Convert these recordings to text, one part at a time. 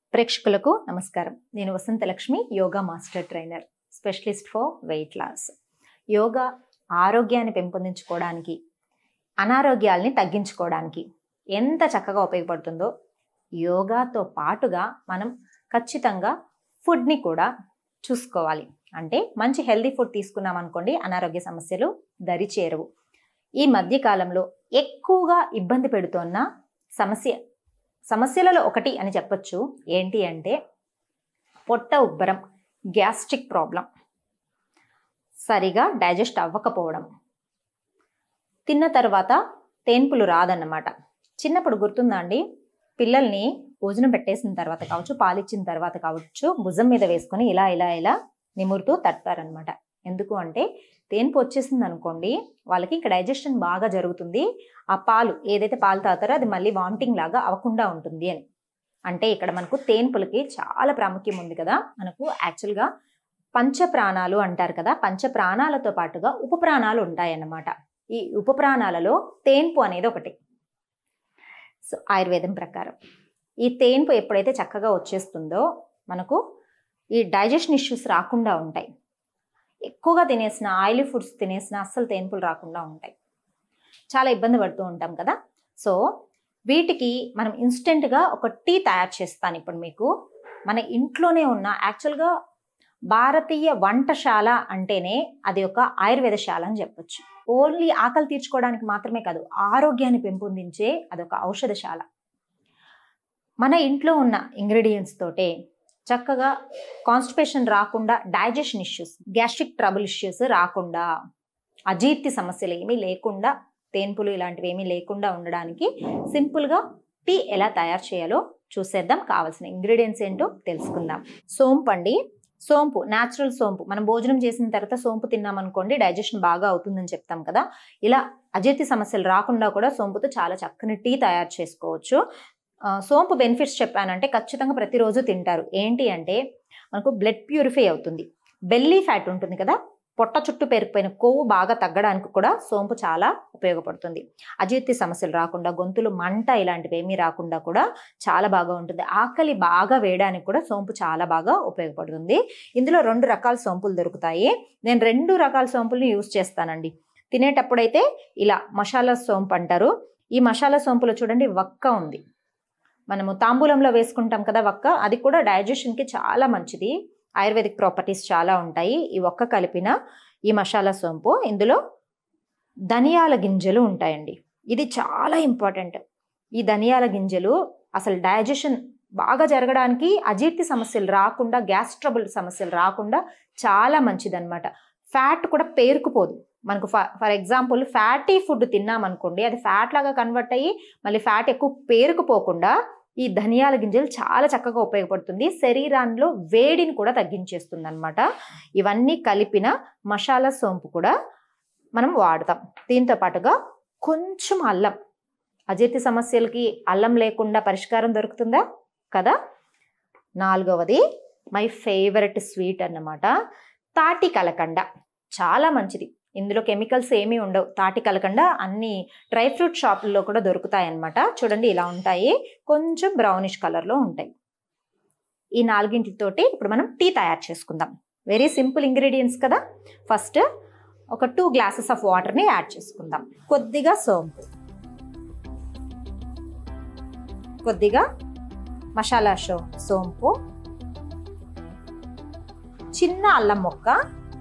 ప్రేక్షకులకు నమస్కారం నేను Vasantha Lakshmi yoga master trainer specialist for weight loss yoga ఆరోగ్యాన్ని పెంపొందించుకోవడానికి అనారోగ్యాల్ని తగ్గించుకోవడానికి ఎంత చక్కగా ఉపయోగపడుతుందో యోగాతో పాటుగా మనం ఖచ్చితంగా ఫుడ్ని కూడా చూసుకోవాలి అంటే మంచి హెల్దీ ఫుడ్ తీసుకున్నాం అనుకోండి అనారోగ్య సమస్యలు దరి చేరవు ఈ మధ్య కాలంలో ఎక్కువగా ఇబ్బంది పెడుతోన్న సమస్య సమస్యలలో ఒకటి అని చెప్పొచ్చు ఏంటి అంటే పొట్ట ఉబ్బరం గ్యాస్ట్రిక్ ప్రాబ్లం సరిగా డైజెస్ట్ అవ్వకపోవడం తిన్న తర్వాత తేన్పులు రాదన్నమాట చిన్నప్పుడు గుర్తుందా అండి పిల్లల్ని భోజనం పెట్టేసిన తర్వాత కావచ్చు పాలిచ్చిన తర్వాత కావచ్చు భుజం మీద వేసుకొని ఇలా ఇలా ఇలా నిమురుతూ తడతారనమాట ఎందుకు అంటే తేన్పు వచ్చేసింది అనుకోండి వాళ్ళకి ఇంకా డైజెషన్ బాగా జరుగుతుంది ఆ పాలు ఏదైతే పాలు తాగుతారో అది మళ్ళీ వామిటింగ్ లాగా అవ్వకుండా ఉంటుంది అని అంటే ఇక్కడ మనకు తేన్పులకి చాలా ప్రాముఖ్యం ఉంది కదా మనకు యాక్చువల్గా పంచ ప్రాణాలు అంటారు కదా పంచ ప్రాణాలతో పాటుగా ఉప ప్రాణాలు ఉంటాయన్నమాట ఈ ఉప ప్రాణాలలో తేన్పు అనేది ఒకటి సో ఆయుర్వేదం ప్రకారం ఈ తేన్పు ఎప్పుడైతే చక్కగా వచ్చేస్తుందో మనకు ఈ డైజెషన్ ఇష్యూస్ రాకుండా ఉంటాయి ఎక్కువగా తినేసిన ఆయిలీ ఫుడ్స్ తినేసిన అస్సలు తేన్పులు రాకుండా ఉంటాయి చాలా ఇబ్బంది పడుతూ ఉంటాం కదా సో వీటికి మనం ఇన్స్టెంట్గా ఒక టీ తయారు చేస్తాను ఇప్పుడు మీకు మన ఇంట్లోనే ఉన్న యాక్చువల్గా భారతీయ వంటశాల అంటేనే అది ఒక ఆయుర్వేదశాల అని చెప్పొచ్చు ఓన్లీ ఆకలి తీర్చుకోవడానికి మాత్రమే కాదు ఆరోగ్యాన్ని పెంపొందించే అదొక ఔషధశాల మన ఇంట్లో ఉన్న ఇంగ్రీడియంట్స్ తోటే చక్కగా కాన్స్టిపేషన్ రాకుండా digestion issues gastric trouble issues రాకుండా అజీర్తి సమస్యలు ఏమీ లేకుండా తేన్పులు ఇలాంటివి ఏమీ లేకుండా ఉండడానికి సింపుల్గా టీ ఎలా తయారు చేయాలో చూసేద్దాం కావాల్సిన ఇంగ్రీడియంట్స్ ఏంటో తెలుసుకుందాం సోంపు అండి సోంపు న్యాచురల్ సోంపు మనం భోజనం చేసిన తర్వాత సోంపు తిన్నామనుకోండి డైజెషన్ బాగా అవుతుందని చెప్తాం కదా ఇలా అజీర్తి సమస్యలు రాకుండా కూడా సోంపుతో చాలా చక్కని టీ తయారు చేసుకోవచ్చు సోంపు బెనిఫిట్స్ చెప్పానంటే ఖచ్చితంగా ప్రతిరోజు తింటారు ఏంటి అంటే మనకు బ్లడ్ ప్యూరిఫై అవుతుంది బెల్లీ ఫ్యాట్ ఉంటుంది కదా పొట్ట చుట్టూ పేరుకుపోయిన కొవ్వు బాగా తగ్గడానికి కూడా సోంపు చాలా ఉపయోగపడుతుంది అజీర్తి సమస్యలు రాకుండా గొంతులు మంట ఇలాంటివి ఏమీ రాకుండా కూడా చాలా బాగా ఉంటుంది ఆకలి బాగా వేయడానికి కూడా సోంపు చాలా బాగా ఉపయోగపడుతుంది ఇందులో రెండు రకాల సోంపులు దొరుకుతాయి నేను రెండు రకాల సోంపుల్ని యూస్ చేస్తానండి తినేటప్పుడైతే ఇలా మసాలా సోంపు అంటారు ఈ మసాలా సోంపులో చూడండి వక్క ఉంది మనము తాంబూలంలో వేసుకుంటాం కదా వక్క అది కూడా డైజెషన్కి చాలా మంచిది ఆయుర్వేదిక్ ప్రాపర్టీస్ చాలా ఉంటాయి ఈ ఒక్క కలిపిన ఈ మసాలా సోంపు ఇందులో ధనియాల గింజలు ఉంటాయండి ఇది చాలా ఇంపార్టెంట్ ఈ ధనియాల గింజలు అసలు డైజెషన్ బాగా జరగడానికి అజీర్తి సమస్యలు రాకుండా గ్యాస్ ట్రబుల్ సమస్యలు రాకుండా చాలా మంచిదన్నమాట ఫ్యాట్ కూడా పేరుకుపోదు మనకు ఫర్ ఎగ్జాంపుల్ ఫ్యాటీ ఫుడ్ తిన్నామనుకోండి అది ఫ్యాట్ లాగా కన్వర్ట్ అయ్యి మళ్ళీ ఫ్యాట్ ఎక్కువ పేరుకుపోకుండా ఈ ధనియాల గింజలు చాలా చక్కగా ఉపయోగపడుతుంది శరీరాల్లో వేడిని కూడా తగ్గించేస్తుంది అనమాట ఇవన్నీ కలిపిన మసాలా సోంపు కూడా మనం వాడతాం దీంతో పాటుగా కొంచెం అల్లం అజీర్తి సమస్యలకి అల్లం లేకుండా పరిష్కారం దొరుకుతుందా కదా నాలుగవది మై ఫేవరెట్ స్వీట్ అన్నమాట తాటి కలకండ చాలా మంచిది ఇందులో కెమికల్స్ ఏమీ ఉండవు తాటి కలకండ అన్ని డ్రై ఫ్రూట్ షాపుల్లో కూడా దొరుకుతాయి అన్నమాట చూడండి ఇలా ఉంటాయి కొంచెం బ్రౌనిష్ కలర్లో ఉంటాయి ఈ నాలుగింటితోటి ఇప్పుడు మనం టీ తయారు చేసుకుందాం వెరీ సింపుల్ ఇంగ్రీడియంట్స్ కదా ఫస్ట్ ఒక టూ గ్లాసెస్ ఆఫ్ వాటర్ని యాడ్ చేసుకుందాం కొద్దిగా సోంపు కొద్దిగా మసాలా షో సోంపు చిన్న అల్లం ముక్క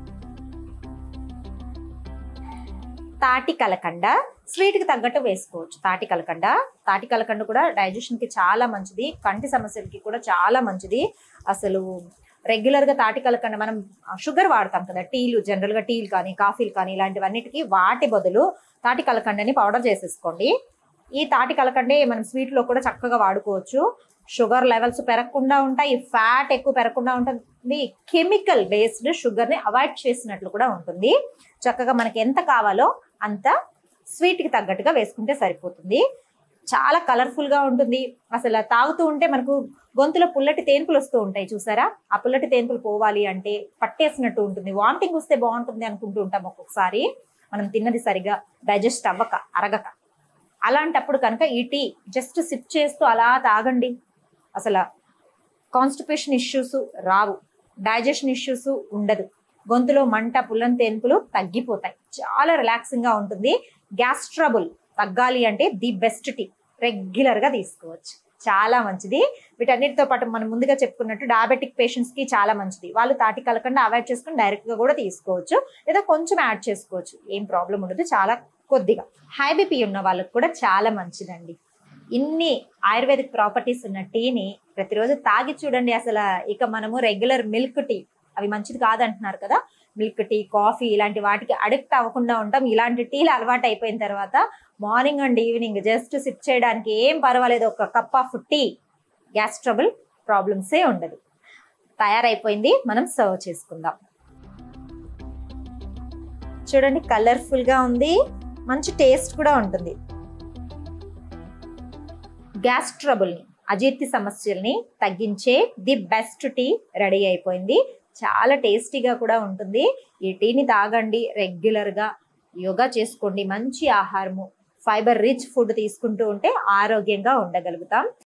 తాటి కలకండ స్వీట్కి తగ్గట్టు వేసుకోవచ్చు తాటి కలకండ తాటి కలకండ కూడా డైజెషన్కి చాలా మంచిది కంటి సమస్యలకి కూడా చాలా మంచిది అసలు రెగ్యులర్గా తాటి కలకండ మనం షుగర్ వాడతాం కదా టీలు జనరల్గా టీలు కానీ కాఫీలు కానీ ఇలాంటివన్నిటికీ వాటి బదులు తాటి కలకండని పౌడర్ చేసేసుకోండి ఈ తాటి కలకండే మనం స్వీట్లో కూడా చక్కగా వాడుకోవచ్చు షుగర్ లెవెల్స్ పెరగకుండా ఉంటాయి ఫ్యాట్ ఎక్కువ పెరగకుండా ఉంటుంది కెమికల్ బేస్డ్ షుగర్ని అవాయిడ్ చేసినట్లు కూడా ఉంటుంది చక్కగా మనకి ఎంత కావాలో అంత స్వీట్కి తగ్గట్టుగా వేసుకుంటే సరిపోతుంది చాలా కలర్ఫుల్గా ఉంటుంది అసలు తాగుతూ ఉంటే మనకు గొంతులో పుల్లటి తేన్పులు వస్తూ ఉంటాయి చూసారా ఆ పుల్లటి తేన్పులు పోవాలి అంటే పట్టేసినట్టు ఉంటుంది వామిటింగ్ వస్తే బాగుంటుంది అనుకుంటూ ఉంటాం ఒక్కొక్కసారి మనం తిన్నది సరిగా డైజెస్ట్ అవ్వక అరగక అలాంటప్పుడు కనుక ఈ టీ జస్ట్ సిప్ చేస్తూ అలా తాగండి అసలు కాన్స్టిపేషన్ ఇష్యూస్ రావు డైజెషన్ ఇష్యూస్ ఉండదు గొంతులో మంట పుల్లని తెనుపులు తగ్గిపోతాయి చాలా రిలాక్సింగ్ గా ఉంటుంది గ్యాస్ ట్రబుల్ తగ్గాలి అంటే ది బెస్ట్ టీ రెగ్యులర్ గా తీసుకోవచ్చు చాలా మంచిది వీటన్నిటితో పాటు మనం ముందుగా చెప్పుకున్నట్టు డయాబెటిక్ పేషెంట్స్ కి చాలా మంచిది వాళ్ళు తాటి కలకుండా అవాయిడ్ చేసుకుని డైరెక్ట్ గా కూడా తీసుకోవచ్చు లేదా కొంచెం యాడ్ చేసుకోవచ్చు ఏం ప్రాబ్లం ఉండదు చాలా కొద్దిగా హై బీపీ ఉన్న వాళ్ళకి కూడా చాలా మంచిదండి ఇన్ని ఆయుర్వేదిక్ ప్రాపర్టీస్ ఉన్న టీని ప్రతిరోజు తాగి చూడండి అసలు ఇక మనము రెగ్యులర్ మిల్క్ టీ అవి మంచిది కాదంటున్నారు కదా మిల్క్ టీ కాఫీ ఇలాంటి వాటికి అడిక్ట్ అవ్వకుండా ఉంటాం ఇలాంటి టీలు అలవాటు అయిపోయిన తర్వాత morning and evening just sip చేయడానికి ఏం పర్వాలేదు ఒక cup of tea gas trouble ప్రాబ్లమ్సే ఉండదు తయారైపోయింది మనం సర్వ్ చేసుకుందాం చూడండి కలర్ఫుల్ గా ఉంది మంచి టేస్ట్ కూడా ఉంటుంది గ్యాస్ ట్రబుల్ని అజీర్తి సమస్యల్ని తగ్గించే ది బెస్ట్ టీ రెడీ అయిపోయింది చాలా టేస్టీగా కూడా ఉంటుంది ఈ టీని తాగండి రెగ్యులర్గా యోగా చేసుకోండి మంచి ఆహారము ఫైబర్ రిచ్ ఫుడ్ తీసుకుంటూ ఉంటే ఆరోగ్యంగా ఉండగలుగుతాం